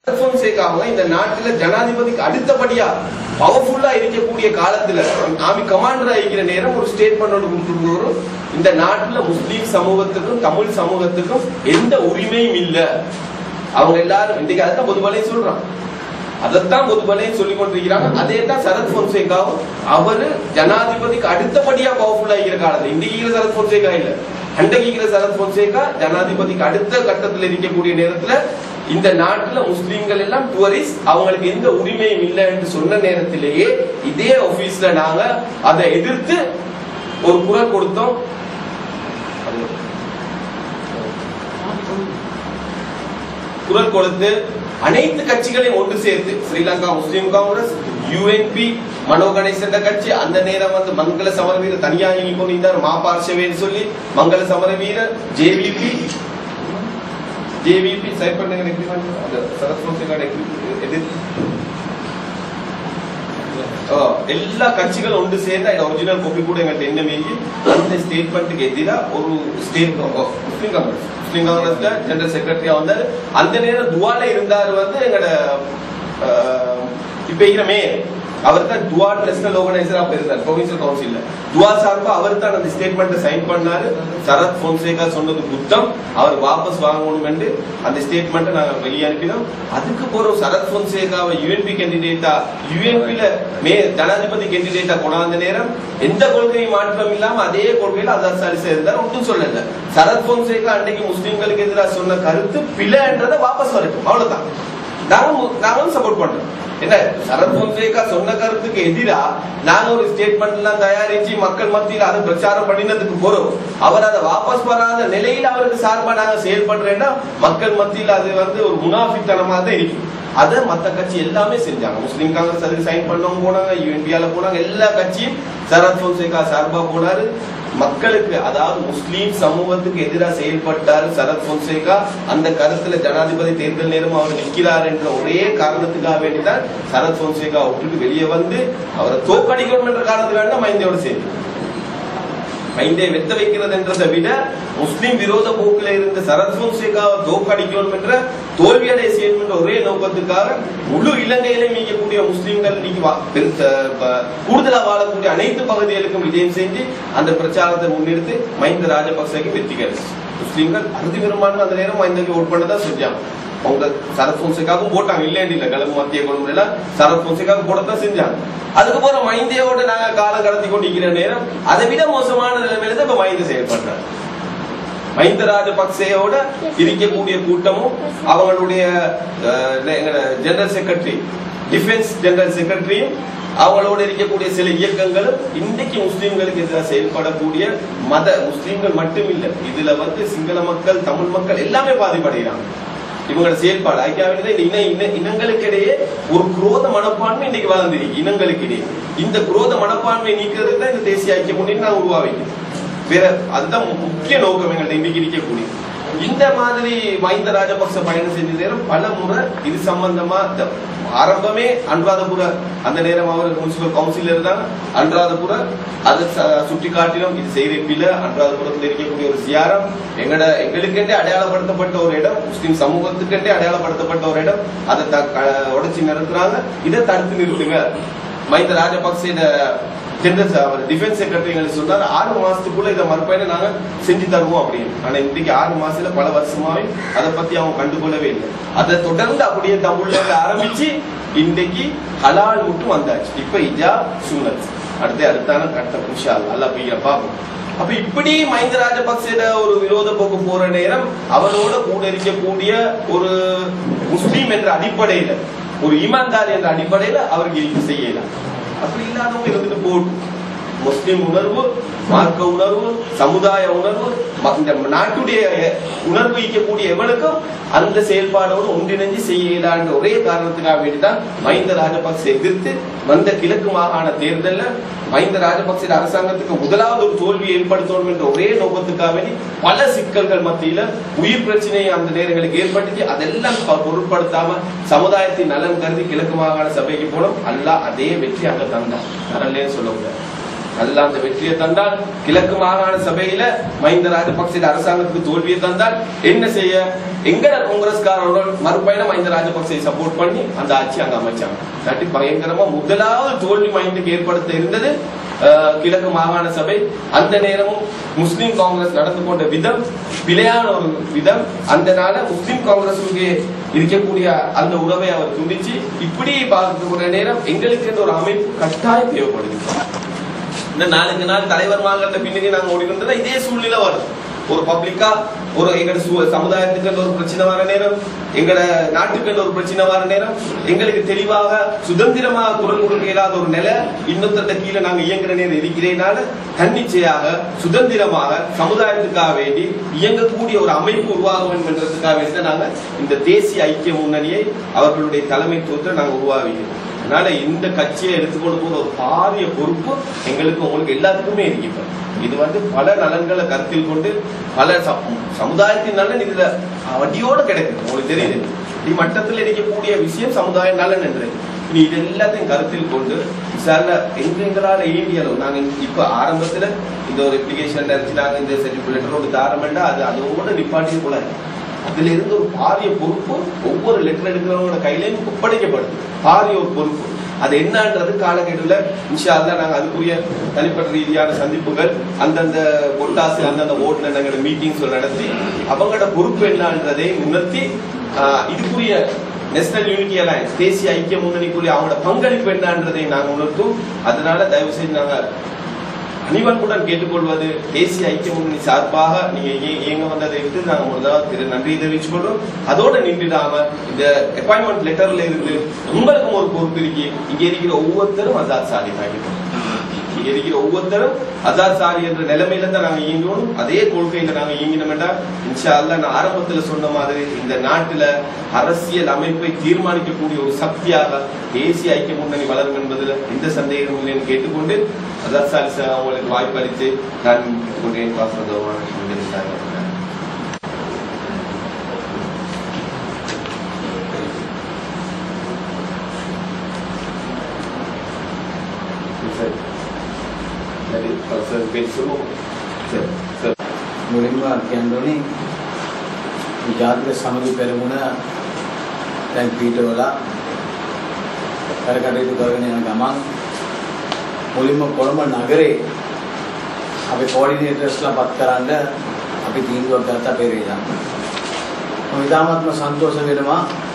பொன்சேகாவை இந்த நாட்டுல ஜனாதிபதிக்கு அடுத்தபடியா பவர்ஃபுல்லா இருக்கக்கூடிய காலத்துல ஆமி கமாண்டரா இருக்கிற நேரம் ஒரு ஸ்டேட்மெண்ட் ஒன்று கொடுத்துருந்தோம் இந்த நாட்டுல முஸ்லீம் சமூகத்துக்கும் தமிழ் சமூகத்துக்கும் எந்த உரிமையும் இல்ல அவங்க எல்லாரும் இன்னைக்கு அதான் பொதுமலையும் சொல்றான் அதைத்தான் பொதுமலையும் சொல்லி கொண்டிருக்கிறாங்க அதே தான் சரத் பொன்சேகாவும் அவரு ஜனாதிபதிக்கு அடுத்தபடியா பவர்ஃபுல்லா இருக்கிற காலத்துல இன்னைக்கு இருக்கிற சரத் பொன்சேகா இல்ல அன்றைக்கு இருக்கிற சரத் பொன்சேகா ஜனாதிபதிக்கு அடுத்த கட்டத்துல இருக்கக்கூடிய நேரத்துல இந்த நாட்டுல முஸ்லிம்கள் எல்லாம் டூரிஸ்ட் அவங்களுக்கு எந்த உரிமையும் இல்லை என்று சொன்ன நேரத்திலேயே இதே ஆபீஸ்ல நாங்க அதை எதிர்த்து ஒரு குரல் கொடுத்தோம் குரல் கொடுத்து அனைத்து கட்சிகளையும் ஒன்று சேர்த்து ஸ்ரீலங்கா முஸ்லிம் காங்கிரஸ் யுஎன்பி மனோ கணேசன் கட்சி அந்த நேரம் வந்து மங்கள சமரவீர தனியா இயங்கி கொண்டிருந்தார் மா பார்ஷவேன்னு சொல்லி Mangala Samaraweera JVP JVP side பண்ணுங்க எக்ரிமெண்ட் அந்த சரஸ்வதி எதிர்த்து ஓ, எல்லா கட்சிகளும் ஒன்று சேர்ந்து அந்த ஒரிஜினல் காப்பி கூட எங்கள்கிட்ட என்ன மீறி அந்த ஸ்டேட்மெண்ட்டுக்கு எதிராக ஒரு ஸ்டேட் முஸ்லிம் காங்கிரஸ் முஸ்லிம் காங்கிரஸ்ல ஜெனரல் செக்ரட்டரியா வந்தாரு அந்த நேரம் துவால இருந்தாரு வந்து எங்களோட அஹ், இப்ப இருக்கிற மேயர் அவர் தான் துவா நேஷனல் ஆர்கனைசரா இருந்தார் ப்ரொவின்சியல் கவுன்சில்ல துவா சார்பா அவர் தான் அந்த ஸ்டேட்மெண்ட்டை சைன் பண்ணாரு சரத் பொன்சேகா சொன்னது குத்தம் அவர் வாபஸ் வாங்கணும் என்று அந்த ஸ்டேட்மெண்ட்டை நாங்க வெளியே அனுப்பினோம் அதுக்கு போறோம் சரத் பொன்சேகாவை யுஎன்பி கேண்டிடேட்டா யுஎன்பில மே ஜனாதிபதி கேண்டிடேட்டா கொண்டாந்த நேரம் எந்த கொள்கை மாற்றம் இல்லாம அதே கொள்கையில அசார் சாலிசா இருந்தார் ஒன்றும் சொல்லல சரத் பொன்சேகா அன்னைக்கு முஸ்லிம்களுக்கு எதிராக சொன்ன கருத்து பிழைன்றதை வாபஸ் வரட்டும் அவ்வளவுதான் நாங்க நாங்களும் சப்போர்ட் பண்றோம் என்ன சரத் பொன்சேகா சொன்ன கருத்துக்கு எதிரா நாங்க ஒரு ஸ்டேட்மெண்ட் எல்லாம் தயாரிச்சு மக்கள் மத்தியில் அதை பிரச்சாரம் பண்ணினதுக்கு போறோம் அவர் அதை வாபஸ் வராத நிலையில அவருக்கு சார்பா நாங்க செயல்படுறேன்னா மக்கள் மத்தியில் அது வந்து ஒரு முனாஃபித்தனமா தான் இருக்கும் அதை மத்த கட்சி எல்லாமே செஞ்சாங்க முஸ்லிம் காங்கிரஸ் அதுக்கு சைன் பண்ணவங்க போனாங்க இந்தியால போனாங்க எல்லா கட்சியும் சரத் பொன்சேகா சார்பா போனாரு மக்களுக்கு அதாவது முஸ்லீம் சமூகத்துக்கு எதிராக செயல்பட்டாரு சரத் பொன்சேகா அந்த கருத்துல ஜனாதிபதி தேர்தல் நேரம் அவர் நிற்கிறார் என்ற ஒரே காரணத்துக்காக வேண்டிதான் சரத் பொன்சேகா விட்டுட்டு வெளியே வந்து அவரை தோக்கடிக்கணும் என்ற காரணத்துக்காக தான் மைந்தியோட சேர்ந்து மைண்டை வெத்த வைக்கிறது என்றதை விட முஸ்லிம் விரோத போக்கில் இருந்த சரத் பொன்சேகாவை தோக்கடிக்கணும் என்ற தோல்வியடை செய்யணும் என்ற ஒரே நோக்கத்துக்காக முழு இலங்கையிலும் இயங்கக்கூடிய முஸ்லிம்கள் இன்னைக்கு வா- பெருத்த- ப- கூடுதலா வாழக்கூடிய அனைத்து பகுதிகளுக்கும் விஜயம் செஞ்சு அந்த பிரச்சாரத்தை முன்னிறுத்தி மஹிந்த ராஜபக்சேக்கு வெற்றி கிடைச்சு முஸ்லிம்கள் அறுதி பெரும்பான்மை அந்த நேரம் மஹிந்தக்கு ஓட் பண்ணதான் செஞ்சாங்க அவங்க சரத் பொன்சேகாவும் போட்டாங்க இல்லைன்னு இல்ல கிளம்பு மத்திய கொள்முறையில சரத் பொன்சேகாவுக்கு போடத்தான் செஞ்சாங்க அதுக்கப்புறம் மைந்தியோட நாங்க காலம் கடத்தி கொண்டிருக்கிற நேரம் அதை விட மோசமான நிலைமையில தான் இப்ப மைந்த செயல்படுறாங்க மஹிந்த ராஜபக்சேயோட இருக்கக்கூடிய கூட்டமும் அவங்களுடைய ஜெனரல் செக்ரட்டரி டிஃபென்ஸ் ஜெனரல் செக்ரட்டரியும் அவங்களோட இருக்கக்கூடிய சில இயக்கங்களும் இன்னைக்கு முஸ்லிம்களுக்கு எதிராக செயல்படக்கூடிய மத முஸ்லிம்கள் மட்டும் இல்ல இதுல வந்து சிங்கள மக்கள் தமிழ் மக்கள் எல்லாமே பாதிப்படைகிறாங்க இவங்களோட செயல்பாடு ஐக்கியாவிலே இந்த இன இன இனங்களுக்கிடையே ஒரு குரோத மனப்பான்மை இன்னைக்கு வளர்ந்துருக்கு இனங்களுக்கிடையே இந்த குரோத மனப்பான்மை நீக்கிறதுக்கு தான் இந்த தேசிய ஐக்கிய முன்னணி நான் உருவாவிக்கிறேன் வேற அதுதான் மு- முக்கிய நோக்கம் எங்கள்ட்ட இன்னைக்கு இருக்கக்கூடிய இந்த மாதிரி மஹிந்த ராஜபக்ச பயணம் செஞ்ச நேரம் பல முறை இது சம்பந்தமா த- ஆரம்பமே அனுராதபுர அந்த நேரம் அவர் முனிசிபல் கவுன்சில் இருந்தாங்க அனுராதபுர அதை ச- சுட்டி காட்டிலும் இது செய்த பில அனுராதபுரத்தில் இருக்கக்கூடிய ஒரு சியாரம் எங்கட எங்களுக்கென்றே அடையாளப்படுத்தப்பட்ட ஒரு இடம் முஸ்லிம் சமூகத்துக்கென்றே அடையாளப்படுத்தப்பட்ட ஒரு இடம் அதை த- க- உடைச்சு நிறுத்துறாங்க இதை தடுத்து நிறுத்துங்க மஹிந்த ராஜபக்சேட ஜெனரல் அவர் டிஃபென்ஸ் செக்ரட்டரி சொன்னார் ஆறு மாசத்துக்குள்ள இதை மறுபயணம் நாங்க செஞ்சு தருவோம் அப்படின்னு ஆனா இன்னைக்கு ஆறு மாசத்துல பல வருஷமாவே அதை பத்தி அவங்க கண்டுகொள்ளவே இல்லை அதை தொடர்ந்து அப்படியே தமிழ்ல இருந்து ஆரம்பிச்சு இன்னைக்கு ஹலால் மட்டும் வந்தாச்சு இப்ப இஜா சுனத் அடுத்து அடுத்தான கட்டம் இன்ஷா அல்லாஹ். அல்லாஹ் பெய்ய பாப்போம் அப்ப இப்படி மஹிந்த ராஜபக்சேட ஒரு விரோத போக்கு போற நேரம் அவரோட கூட இருக்கக்கூடிய ஒரு முஸ்லீம் என்ற அடிப்படையில ஒரு ஈமான்தார் என்ற அடிப்படையில அவருக்கு இருக்க செய்யலாம் அப்படி இல்லாதவங்க இருந்துட்டு போட்டும் முஸ்லிம் உணர்வு மார்க்க உணர்வு சமுதாய உணர்வு ம- இந்த நாட்டுடைய உணர்வு ஈக்கக்கூடிய எவனுக்கும் அந்த செயல்பாடோடு ஒன்றிணைஞ்சு செய்யலான்ற ஒரே காரணத்துக்காக வேண்டிதான் மஹிந்த ராஜபக்ச எதிர்த்து வந்த கிழக்கு மாகாண தேர்தல்ல மஹிந்த ராஜபக்ச அரசாங்கத்துக்கு முதலாவது ஒரு தோல்வியை ஏற்படுத்தணும் என்ற ஒரே நோக்கத்துக்காக வேண்டி பல சிக்கல்கள் மத்தியில உயிர் பிரச்சனையை அந்த நேரங்களுக்கு ஏற்படுத்தி அதெல்லாம் ப- பொருட்படுத்தாம சமுதாயத்தின் நலன் கருதி கிழக்கு மாகாண சபைக்கு போனோம் அல்லாஹ் அதே வெற்றி அங்க தந்தான் தரலேன்னு சொல்ல முடியாது அதுல அந்த வெற்றியை தந்தால் கிழக்கு மாகாண சபையில மஹிந்த ராஜபக்சே அரசாங்கத்துக்கு தோல்வியை தந்தால் என்ன செய்ய எங்கட காங்கிரஸ்காரர்கள் மறுபயணம் மஹிந்த ராஜபக்சே சப்போர்ட் பண்ணி அந்த ஆட்சி அங்க அமைச்சாங்க இல்லாட்டி பயங்கரமா முதலாவது தோல்வி மஹிந்துக்கு ஏற்படுத்த இருந்தது அஹ், கிழக்கு மாகாண சபை அந்த நேரமும் முஸ்லிம் காங்கிரஸ் நடந்து கொண்ட விதம் பிழையான ஒரு விதம் அந்த நாள முஸ்லிம் காங்கிரஸுக்கு இருக்கக்கூடிய அந்த உறவை அவர் துண்டிச்சு இப்படி பார்க்கக்கூடிய நேரம் எங்களுக்கு என்ற ஒரு அமைப்பு கட்டாயம் தேவைப்படுது இந்த நாளுக்கு நாள் தலைவர்மார்கள்ட்ட பின்னாடி நாங்க ஓடிக்கிட்டு இதே சூழ்நிலை வரும் ஒரு பப்ளிக்கா ஒரு எங்கட சு- சமுதாயத்துக்கு ஒரு பிரச்சனை வர நேரம் எங்கட நாட்டுக்கு ஒரு பிரச்சனை வர நேரம் எங்களுக்கு தெளிவாக சுதந்திரமாக குரல் கொடுக்க இயலாத ஒரு நிலை இன்னொருத்த கீழே நாங்க இயங்குற நேரம் இருக்கிறதுனால தன்னிச்சையாக சுதந்திரமாக சமுதாயத்துக்காக வேண்டி இயங்கக்கூடிய ஒரு அமைப்பு உருவாக வேண்டும் என்றதுக்காக வேண்டி தான் நாங்க இந்த தேசிய ஐக்கிய முன்னணியை அவர்களுடைய தலைமைத்துவத்தை நாங்க உருவாகிறோம் அதனால இந்த கட்சியை எடுத்துக்கொண்டு போற ஒரு பாரிய பொறுப்பு எங்களுக்கு உங்களுக்கு எல்லாத்துக்குமே இருக்கு இப்ப. இது வந்து பல நலன்களை கருத்தில் கொண்டு பல சம- சமுதாயத்தின் நலன் இதுல வட்டியோட கிடைக்குது உங்களுக்கு தெரியுது இப்படி மட்டத்தில் இருக்கக்கூடிய விஷயம் சமுதாய நலன் என்று இனி இது எல்லாத்தையும் கருத்தில் கொண்டு விசாரணை எங்க எங்களால ஏண்டியளவு நாங்க இப்ப ஆரம்பத்துல இந்த ஒரு அப்ளிகேஷன் நினைச்சு நாங்க இந்த சர்டிபிகேட் ஒரு தாரமெண்டா அது அதோட நிப்பாட்டி கூட அதுல இருந்து ஒரு பாரிய பொறுப்பு ஒவ்வொரு லெட்டர் எடுக்கிறவங்களோட கையிலையும் ஒப்படைக்கப்படுது பாரிய ஒரு பொறுப்பு அது என்னன்றது காலக்கெடுல இன்ஷா அல்லாஹ் நாங்க அதுக்குரிய தனிப்பட்ட ரீதியான சந்திப்புகள் அந்தந்த ஒட்டாசு அந்தந்த ஓட்டு எங்களோட மீட்டிங்ஸ் நடத்தி அவங்களோட பொறுப்பு என்னன்றதை உணர்த்தி ஆஹ், இதுக்குரிய நேஷனல் யூனிட்டி அலையன்ஸ் தேசிய ஐக்கிய முன்னணிக்குரிய அவங்களோட பங்களிப்பு என்னன்றதை நாங்க உணர்த்தும் அதனால தயவு செய்து நாங்க அணிவன்புடன் கேட்டுக்கொள்வது தேசிய ஐக்கிய முன்னணி சார்பாக நீங்க இய- இயங்க வந்ததை விட்டு நாங்க முதலாவது திரு நன்றியை தெரிவித்துக் கொள்றோம் அதோட நின்றுடாம இந்த அப்பாயின்மெண்ட் லெட்டர்ல இருந்து உங்களுக்கும் ஒரு பொறுப்பு இருக்கு இங்க இருக்கிற ஒவ்வொருத்தரும் அசாத் சாலி ஆகிட்டோம் இங்க இருக்கிற ஒவ்வொருத்தரும் அசாத் சாலி என்ற நிலைமையில தான் நாங்க இயங்கணும் அதே கொள்கையில நாங்க இயங்கினோம்டா இன்ஷா அல்லாஹ் நான் ஆரம்பத்துல சொன்ன மாதிரி இந்த நாட்டுல அரசியல் அமைப்பை தீர்மானிக்கக்கூடிய ஒரு சக்தியாக தேசிய ஐக்கிய முன்னணி வளரும் என்பதுல எந்த சந்தேகமும் இல்லைன்னு கேட்டுக்கொண்டு அசாத் சாலி சார் அவங்களுக்கு வாய்ப்பு அளித்து நான் கொண்டேன் வாசதமான சரி சரி சார் பேர் சொல்லுவோம் சரி சரி මුලින්ම කියන්න ඕනේ මේ ජාතික සමගි පෙරමුණ දැන් පීඨවල වැඩ කටයුතු කරගෙන යන ගමන් මුලින්ම කොළඹ නගරේ අපි කෝඩිනේටර්ස්ලා පත් කරන්න අපි තීන්දුවක් ගත්තා පෙරේදා. මම ඉතාමත්ම සන්තෝෂ වෙනවා